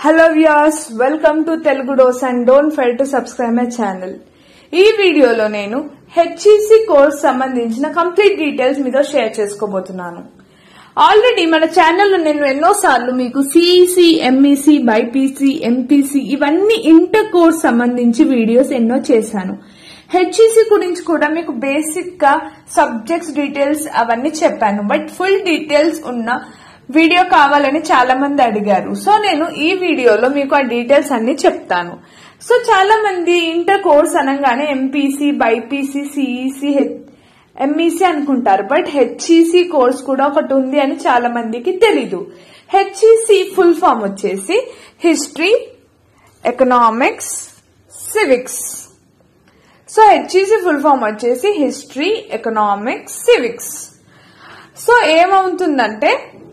hello వ్యాస్ welcome to Telugu డోస్ and don't fail to subscribe my channel ఈ వీడియోలో నేను హెచ్ఈసి కోర్స్ సంబంధించిన కంప్లీట్ డీటెయిల్స్ మీతో షేర్ చేసుకోబోతున్నాను ఆల్రెడీ మన ఛానల్లో నేను ఎన్నో సార్లు మీకు సిఈసి ఎంఈసి బైపీసీ ఎంపీసీ ఇవన్నీ ఇంటర్ కోర్స్ సంబంధించి వీడియోస్ ఎన్నో చేశాను హెచ్ఈసి గురించి కూడా మీకు బేసిక్ గా సబ్జెక్ట్స్ డీటెయిల్స్ అవన్నీ చెప్పాను బట్ ఫుల్ డీటెయిల్స్ ఉన్న వీడియో కావాలని చాలా మంది అడిగారు సో నేను ఈ వీడియోలో మీకు ఆ డీటెయిల్స్ అన్ని చెప్తాను సో చాలా మంది ఇంటర్ కోర్స్ అనగానే ఎంపీసీ బైపీసీ సిఈసి ఎంఈసీ అనుకుంటారు బట్ హెచ్ఈసి కోర్స్ కూడా ఒకటి ఉంది అని చాలా మందికి తెలీదు హెచ్ఈసి ఫుల్ ఫామ్ వచ్చేసి history economics civics so HEC full form వచ్చేసి హిస్టరీ ఎకనామిక్స్ సివిక్స్ సో ఏమవుతుందంటే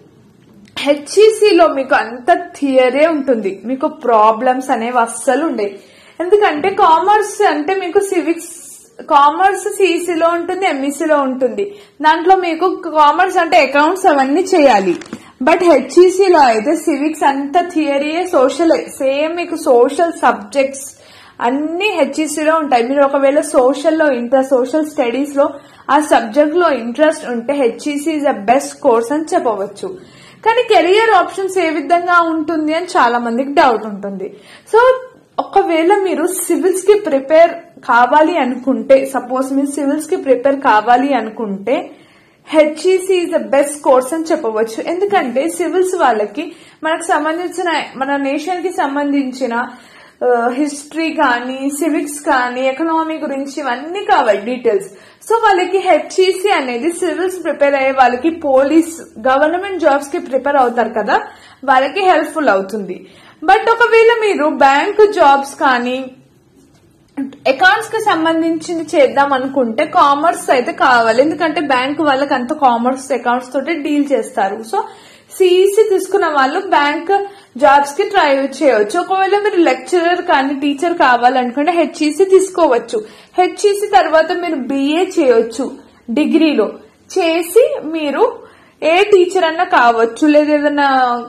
హెచ్ఈసిలో మీకు అంత థియరే ఉంటుంది మీకు ప్రాబ్లమ్స్ అనేవి అస్సలు ఉండేవి ఎందుకంటే కామర్స్ అంటే మీకు సివిక్స్ కామర్స్ సిఈసిలో ఉంటుంది ఎంఈసీలో ఉంటుంది దాంట్లో మీకు కామర్స్ అంటే అకౌంట్స్ అవన్నీ చేయాలి బట్ హెచ్ఈసిలో అయితే సివిక్స్ అంత థియరీయే సోషల్ సేమ్ మీకు సోషల్ సబ్జెక్ట్స్ అన్ని హెచ్ఈసిలో ఉంటాయి మీరు ఒకవేళ సోషల్లో ఇంట్రెస్ట్ సోషల్ స్టడీస్ లో ఆ సబ్జెక్ట్ లో ఇంట్రెస్ట్ ఉంటే HEC is the best course అని చెప్పవచ్చు కానీ కెరియర్ ఆప్షన్స్ ఏ విధంగా ఉంటుంది అని చాలా మందికి డౌట్ ఉంటుంది సో ఒకవేళ మీరు సివిల్స్ కి ప్రిపేర్ కావాలి అనుకుంటే సపోజ్ మీరు సివిల్స్ కి ప్రిపేర్ కావాలి అనుకుంటే HEC is the best course అని చెప్పవచ్చు ఎందుకంటే సివిల్స్ వాళ్ళకి మనకు సంబంధించిన మన నేషన్ కి సంబంధించిన హిస్టరీ కానీ సివిక్స్ కానీ ఎకనామీ గురించి ఇవన్నీ కావాలి డీటెయిల్స్ సో వాళ్ళకి హెచ్ఈసి అనేది సివిల్స్ ప్రిపేర్ అయ్యే వాళ్ళకి పోలీస్ గవర్నమెంట్ జాబ్స్ కి ప్రిపేర్ అవుతారు కదా వాళ్ళకి హెల్ప్ఫుల్ అవుతుంది బట్ ఒకవేళ మీరు బ్యాంక్ జాబ్స్ కానీ అకౌంట్స్ కి సంబంధించింది చేద్దాం అనుకుంటే కామర్స్ అయితే కావాలి ఎందుకంటే బ్యాంక్ వాళ్ళకి అంత కామర్స్ అకౌంట్స్ తోటి డీల్ చేస్తారు సో సిఈసి తీసుకున్న వాళ్ళు బ్యాంక్ జాబ్స్ కి ట్రై చేయవచ్చు ఒకవేళ మీరు లెక్చరర్ కానీ టీచర్ కావాలనుకుంటే హెచ్ఈసి తీసుకోవచ్చు హెచ్ఈసి తర్వాత మీరు బిఏ చేయొచ్చు డిగ్రీలో చేసి మీరు ఏ టీచర్ అన్నా కావచ్చు లేదా ఏదైనా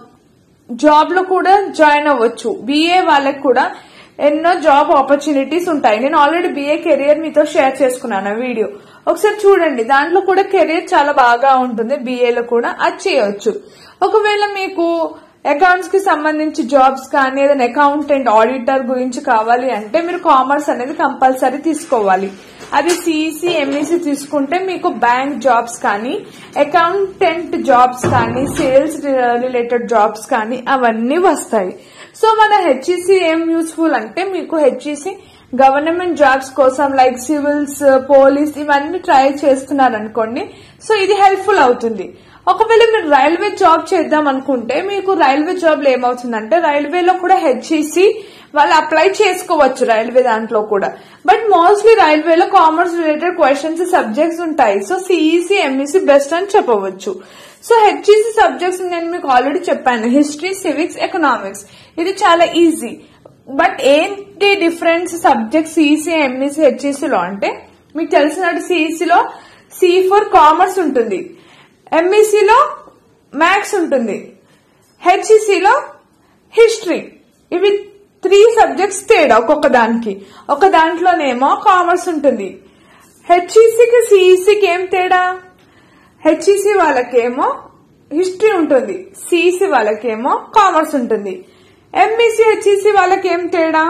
జాబ్ లో కూడా జాయిన్ అవ్వచ్చు బిఏ వాళ్ళకి కూడా ఎన్నో జాబ్ ఆపర్చునిటీస్ ఉంటాయి నేను ఆల్రెడీ బిఏ కెరియర్ మీతో షేర్ చేసుకున్నాను వీడియో ఒకసారి చూడండి దాంట్లో కూడా కెరియర్ చాలా బాగా ఉంటుంది బిఏలో కూడా అది చేయొచ్చు ఒకవేళ మీకు అకౌంట్స్ కి సంబంధించి జాబ్స్ కానీ ఏదైనా అకౌంటెంట్ ఆడిటర్ గురించి కావాలి అంటే మీరు కామర్స్ అనేది కంపల్సరీ తీసుకోవాలి అది సిఈసి ఎంఈసి తీసుకుంటే మీకు బ్యాంక్ జాబ్స్ కానీ అకౌంటెంట్ జాబ్స్ కానీ సేల్స్ రిలేటెడ్ జాబ్స్ కానీ అవన్నీ వస్తాయి సో మన హెచ్ఈసి ఏం యూస్ఫుల్ అంటే మీకు హెచ్ఈసి గవర్నమెంట్ జాబ్స్ కోసం లైక్ సివిల్స్ పోలీస్ ఇవన్నీ ట్రై చేస్తున్నారు అనుకోండి సో ఇది హెల్ప్ఫుల్ అవుతుంది ఒకవేళ మీరు రైల్వే జాబ్ చేద్దాం అనుకుంటే మీకు రైల్వే జాబ్లో ఏమవుతుందంటే రైల్వేలో కూడా హెచ్ఈసి వాళ్ళు అప్లై చేసుకోవచ్చు రైల్వే దాంట్లో కూడా బట్ మోస్ట్లీ రైల్వేలో కామర్స్ రిలేటెడ్ క్వశ్చన్స్ సబ్జెక్ట్స్ ఉంటాయి సో సిఈసి ఎంఈసి బెస్ట్ అని చెప్పవచ్చు సో హెచ్ఈసి సబ్జెక్ట్స్ నేను మీకు ఆల్రెడీ చెప్పాను హిస్టరీ సివిక్స్ ఎకనామిక్స్ ఇది చాలా ఈజీ బట్ ఏంటి డిఫరెన్స్ సబ్జెక్ట్ సిఈసి ఎంఈసి హెచ్ఈసిలో అంటే మీకు తెలిసినట్టు సిఈసిలో సి ఫర్ కామర్స్ ఉంటుంది ఎంఈసిలో మ్యాథ్స్ ఉంటుంది హెచ్ఈసిలో హిస్టరీ ఇవి త్రీ సబ్జెక్ట్స్ తేడా ఒక్కొక్క దానికి ఒక దాంట్లోనేమో కామర్స్ ఉంటుంది హెచ్ఈసికి సిఈసికి ఏం తేడా హెచ్ఈసి వాళ్ళకేమో హిస్టరీ ఉంటుంది సిఈసి వాళ్ళకేమో కామర్స్ ఉంటుంది ఎంఈసి హెచ్ఈసి వాళ్ళకి ఏం తేడా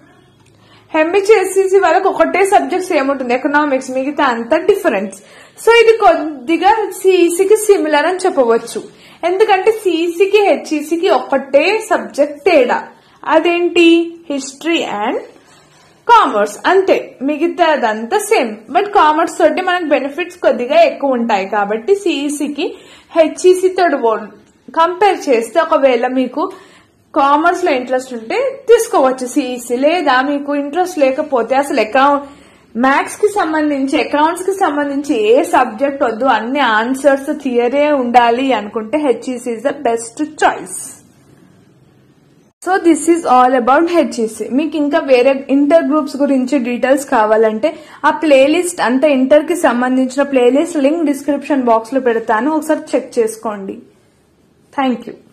ఎంఈసి హెచ్ఈసి వాళ్ళకి ఒకటే సబ్జెక్ట్స్ ఏముంటుంది ఎకనామిక్స్ మిగతా అంతా డిఫరెన్స్ సో ఇది కొద్దిగా సిఈసికి సిమిలర్ అని చెప్పవచ్చు ఎందుకంటే సిఈసికి హెచ్ఈసికి ఒకటే సబ్జెక్ట్ తేడా అదేంటి హిస్టరీ అండ్ కామర్స్ అంతే మిగతాదంతా సేమ్ బట్ కామర్స్ తోటి మనకు బెనిఫిట్స్ కొద్దిగా ఎక్కువ ఉంటాయి కాబట్టి సిఈసికి హెచ్ఈసి తోటి కంపేర్ చేస్తే ఒకవేళ మీకు కామర్స్ లో ఇంట్రెస్ట్ ఉంటే తీసుకోవచ్చు సిఈసి లేదా మీకు ఇంట్రెస్ట్ లేకపోతే అసలు అకౌంట్ మ్యాథ్స్ కి సంబంధించి అకౌంట్స్ కి సంబంధించి ఏ సబ్జెక్ట్ వద్దు అన్ని ఆన్సర్స్ థియరీ ఉండాలి అనుకుంటే HEC is the best choice so this is all about HEC మీకు ఇంకా వేరే ఇంటర్ గ్రూప్స్ గురించి డీటెయిల్స్ కావాలంటే ఆ ప్లేలిస్ట్ అంటే ఇంటర్ కి సంబంధించిన ప్లేలిస్ట్ లింక్ డిస్క్రిప్షన్ బాక్స్ లో పెడతాను ఒకసారి చెక్ చేసుకోండి థ్యాంక్ యూ